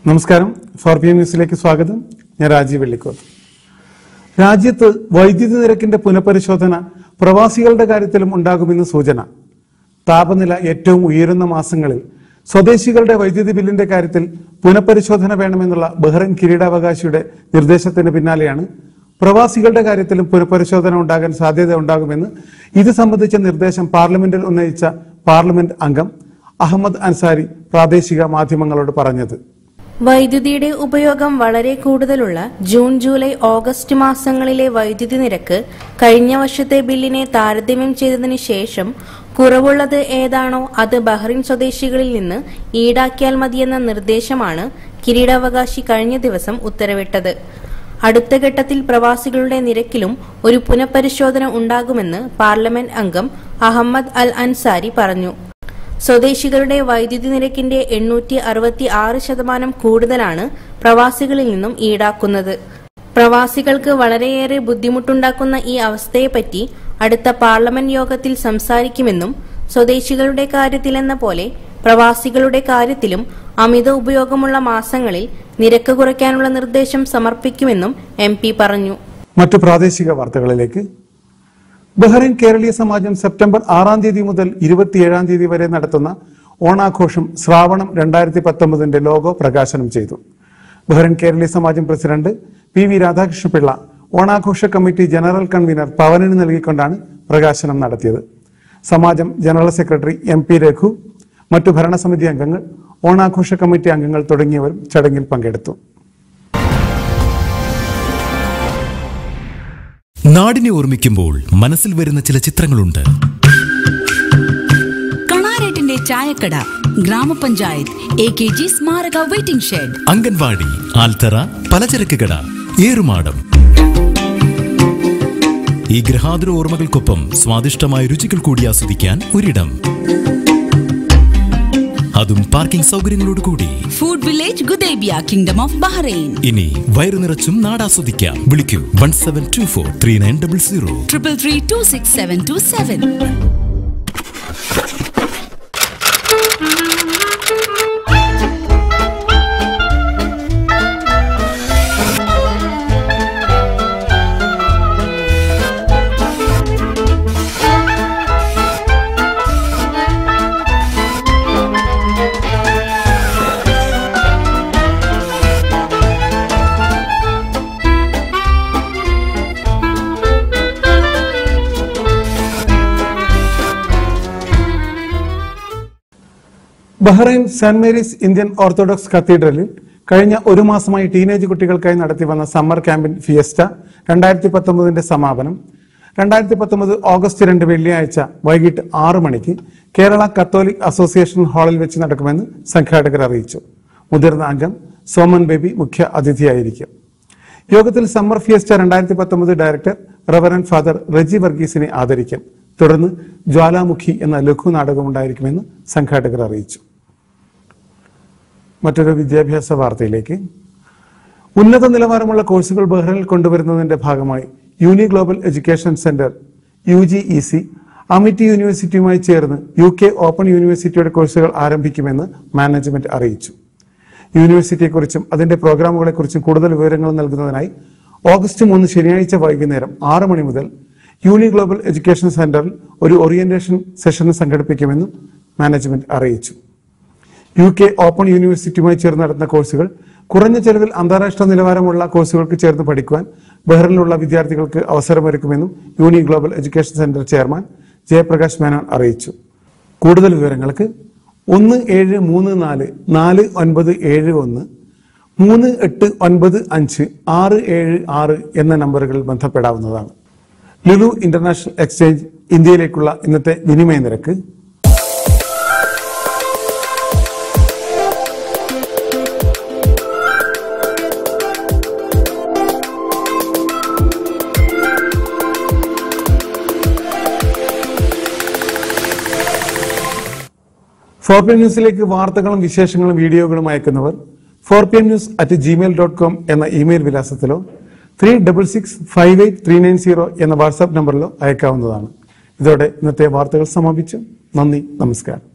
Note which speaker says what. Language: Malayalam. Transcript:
Speaker 1: നമസ്കാരം ഫോർ പി എം ന്യൂസിലേക്ക് സ്വാഗതം ഞാൻ രാജീവ് വെള്ളിക്കോത്ത് രാജ്യത്ത് വൈദ്യുതി നിരക്കിന്റെ പുനഃപരിശോധന പ്രവാസികളുടെ കാര്യത്തിലും ഉണ്ടാകുമെന്ന് സൂചന താപനില ഏറ്റവും ഉയരുന്ന മാസങ്ങളിൽ സ്വദേശികളുടെ വൈദ്യുതി ബില്ലിന്റെ കാര്യത്തിൽ പുനഃപരിശോധന വേണമെന്നുള്ള ബഹ്റൈൻ കിരീടാവകാശിയുടെ നിർദ്ദേശത്തിന് പിന്നാലെയാണ് പ്രവാസികളുടെ കാര്യത്തിലും പുനഃപരിശോധന ഉണ്ടാകാൻ സാധ്യത ഉണ്ടാകുമെന്ന് ഇത് സംബന്ധിച്ച നിർദ്ദേശം പാർലമെന്റിൽ ഉന്നയിച്ച പാർലമെന്റ് അംഗം അഹമ്മദ് അൻസാരി പ്രാദേശിക മാധ്യമങ്ങളോട് പറഞ്ഞത്
Speaker 2: വൈദ്യുതിയുടെ ഉപയോഗം വളരെ കൂടുതലുള്ള ജൂൺ ജൂലൈ ഓഗസ്റ്റ് മാസങ്ങളിലെ വൈദ്യുതി നിരക്ക് കഴിഞ്ഞ വർഷത്തെ ബില്ലിനെ താരതമ്യം ചെയ്തതിനു ശേഷം കുറവുള്ളത് ഏതാണോ അത് ബഹ്റിൻ സ്വദേശികളിൽ നിന്ന് ഈടാക്കിയാൽ മതിയെന്ന നിർദ്ദേശമാണ് കിരീടാവകാശി കഴിഞ്ഞ ദിവസം ഉത്തരവിട്ടത് അടുത്ത ഘട്ടത്തിൽ പ്രവാസികളുടെ നിരക്കിലും ഒരു പുനഃപരിശോധന ഉണ്ടാകുമെന്ന് പാർലമെന്റ് അംഗം അഹമ്മദ് അൽ അൻസാരി പറഞ്ഞു സ്വദേശികളുടെ വൈദ്യുതി നിരക്കിന്റെ എണ്ണൂറ്റി അറുപത്തി ആറ് ശതമാനം കൂടുതലാണ് പ്രവാസികളിൽ നിന്നും ഈടാക്കുന്നത് പ്രവാസികൾക്ക് വളരെയേറെ ബുദ്ധിമുട്ടുണ്ടാക്കുന്ന ഈ അവസ്ഥയെപ്പറ്റി അടുത്ത പാർലമെന്റ് യോഗത്തിൽ സംസാരിക്കുമെന്നും സ്വദേശികളുടെ കാര്യത്തിലെന്ന പോലെ പ്രവാസികളുടെ കാര്യത്തിലും അമിത ഉപയോഗമുള്ള മാസങ്ങളിൽ നിരക്ക് കുറയ്ക്കാനുള്ള നിർദ്ദേശം സമർപ്പിക്കുമെന്നും എം പറഞ്ഞു
Speaker 1: മറ്റു പ്രാദേശിക വാർത്തകളിലേക്ക് ബഹ്റൈൻ കേരളീയ സമാജം സെപ്റ്റംബർ ആറാം തീയതി മുതൽ ഇരുപത്തിയേഴാം തീയതി വരെ നടത്തുന്ന ഓണാഘോഷം ശ്രാവണം രണ്ടായിരത്തി പത്തൊമ്പതിന്റെ ലോഗോ പ്രകാശനം ചെയ്തു ബഹ്റൈൻ കേരളീയ സമാജം പ്രസിഡന്റ് പി വി രാധാകൃഷ്ണപിള്ള ഓണാഘോഷ കമ്മിറ്റി ജനറൽ കൺവീനർ പവനന് നൽകിക്കൊണ്ടാണ് പ്രകാശനം നടത്തിയത് സമാജം general secretary M P Raghu മറ്റു ഭരണസമിതി അംഗങ്ങൾ ഓണാഘോഷ കമ്മിറ്റി അംഗങ്ങൾ തുടങ്ങിയവരും ചടങ്ങിൽ പങ്കെടുത്തു
Speaker 3: നാടിനെ ഓർമ്മിക്കുമ്പോൾ മനസ്സിൽ വരുന്ന ചില ചിത്രങ്ങളുണ്ട്
Speaker 4: കണാരേട്ടിന്റെ ചായക്കട ഗ്രാമപഞ്ചായത്ത് എ കെ ജി സ്മാരക വെയിറ്റിംഗ് ഷെഡ്
Speaker 3: അംഗൻവാടി ആൽത്തറ പലചരക്ക് കട ഏറുമാടം ഈ ഗൃഹാതുര ഓർമ്മകൾക്കൊപ്പം സ്വാദിഷ്ടമായ രുചികൾ കൂടി ആസ്വദിക്കാൻ ഒരിടം അതും പാർക്കിംഗ് സൗകര്യങ്ങളോട് കൂടി
Speaker 4: food village Gudaibiya kingdom of Bahrain
Speaker 3: ഇനി വയറു നിറച്ചും നാടാസ്വദിക്കാം വിളിക്കൂ one seven two four three nine double zero
Speaker 4: triple three two six seven two seven
Speaker 1: Bahrain Saint Mary's Indian Orthodox കത്തീഡ്രലിൽ കഴിഞ്ഞ ഒരു മാസമായി ടീനേജ് കുട്ടികൾക്കായി നടത്തി വന്ന സമ്മർ ക്യാമ്പിൻ ഫിയസ്റ്റ രണ്ടായിരത്തി പത്തൊമ്പതിന്റെ സമാപനം രണ്ടായിരത്തി പത്തൊമ്പത് ഓഗസ്റ്റ് രണ്ട് വെള്ളിയാഴ്ച വൈകിട്ട് ആറ് മണിക്ക് കേരള കത്തോലിക് അസോസിയേഷൻ ഹാളിൽ വെച്ച് നടക്കുമെന്ന് സംഘാടകർ അറിയിച്ചു മുതിർന്ന അംഗം സോമൻ ബേബി മുഖ്യ അതിഥിയായിരിക്കും യോഗത്തിൽ സമ്മർ ഫിയസ്റ്റ രണ്ടായിരത്തി പത്തൊമ്പത് ഡയറക്ടർ റവറൻ ഫാദർ റെജി വർഗീസിനെ ആദരിക്കും തുടർന്ന് ജ്വാലാമുഖി എന്ന ലഘു നാടകം ഉണ്ടായിരിക്കുമെന്ന് സംഘാടകർ അറിയിച്ചു മറ്റൊരു വിദ്യാഭ്യാസ വാർത്തയിലേക്ക് ഉന്നത നിലവാരമുള്ള കോഴ്സുകൾ ബഹ്റൈനിൽ കൊണ്ടുവരുന്നതിന്റെ ഭാഗമായി uni global education centre U G E C Amity യൂണിവേഴ്സിറ്റിയുമായി ചേർന്ന് യു കെ ഓപ്പൺ യൂണിവേഴ്സിറ്റിയുടെ കോഴ്സുകൾ ആരംഭിക്കുമെന്ന് മാനേജ്മെന്റ് അറിയിച്ചു യൂണിവേഴ്സിറ്റിയെക്കുറിച്ചും അതിന്റെ പ്രോഗ്രാമുകളെക്കുറിച്ചും കൂടുതൽ വിവരങ്ങൾ നൽകുന്നതിനായി ഓഗസ്റ്റ് മൂന്ന് ശനിയാഴ്ച വൈകുന്നേരം ആറ് മണി മുതൽ യൂണി ഗ്ലോബൽ എഡ്യൂക്കേഷൻ സെന്ററിൽ ഒരു ഓറിയന്റേഷൻ സെഷൻ സംഘടിപ്പിക്കുമെന്നും മാനേജ്മെന്റ് അറിയിച്ചു യു കെ ഓപ്പൺ യൂണിവേഴ്സിറ്റിയുമായി ചേർന്ന് നടത്തുന്ന കോഴ്സുകൾ കുറഞ്ഞ ചെലവിൽ അന്താരാഷ്ട്ര നിലവാരമുള്ള കോഴ്സുകൾക്ക് ചേർന്ന് പഠിക്കുവാൻ ബഹ്റിനിലുള്ള വിദ്യാർത്ഥികൾക്ക് അവസരമൊരുക്കുമെന്നും uni global education centre chairman Jayaprakash Menon അറിയിച്ചു കൂടുതൽ വിവരങ്ങൾക്ക് ഒന്ന് ഏഴ് മൂന്ന് നാല് നാല് ഒൻപത് ഏഴ് ഒന്ന് മൂന്ന് എട്ട് ഒൻപത് അഞ്ച് ആറ് ഏഴ് ആറ് എന്ന നമ്പറുകളിൽ ബന്ധപ്പെടാവുന്നതാണ് ലുലു ഇന്റർനാഷണൽ എക്സ്ചേഞ്ച് ഇന്ത്യയിലേക്കുള്ള ഇന്നത്തെ വിനിമയ നിരക്ക് ഫോർ പി എം ന്യൂസിലേക്ക് വാർത്തകളും വിശേഷങ്ങളും വീഡിയോകളും അയക്കുന്നവർ four P M news at Gmail dot com എന്ന ഇമെയിൽ വിലാസത്തിലോ three double six five eight three nine zero എന്ന വാട്സാപ്പ് നമ്പറിലോ അയക്കാവുന്നതാണ് ഇതോടെ ഇന്നത്തെ വാർത്തകൾ സമാപിച്ചു നന്ദി നമസ്കാരം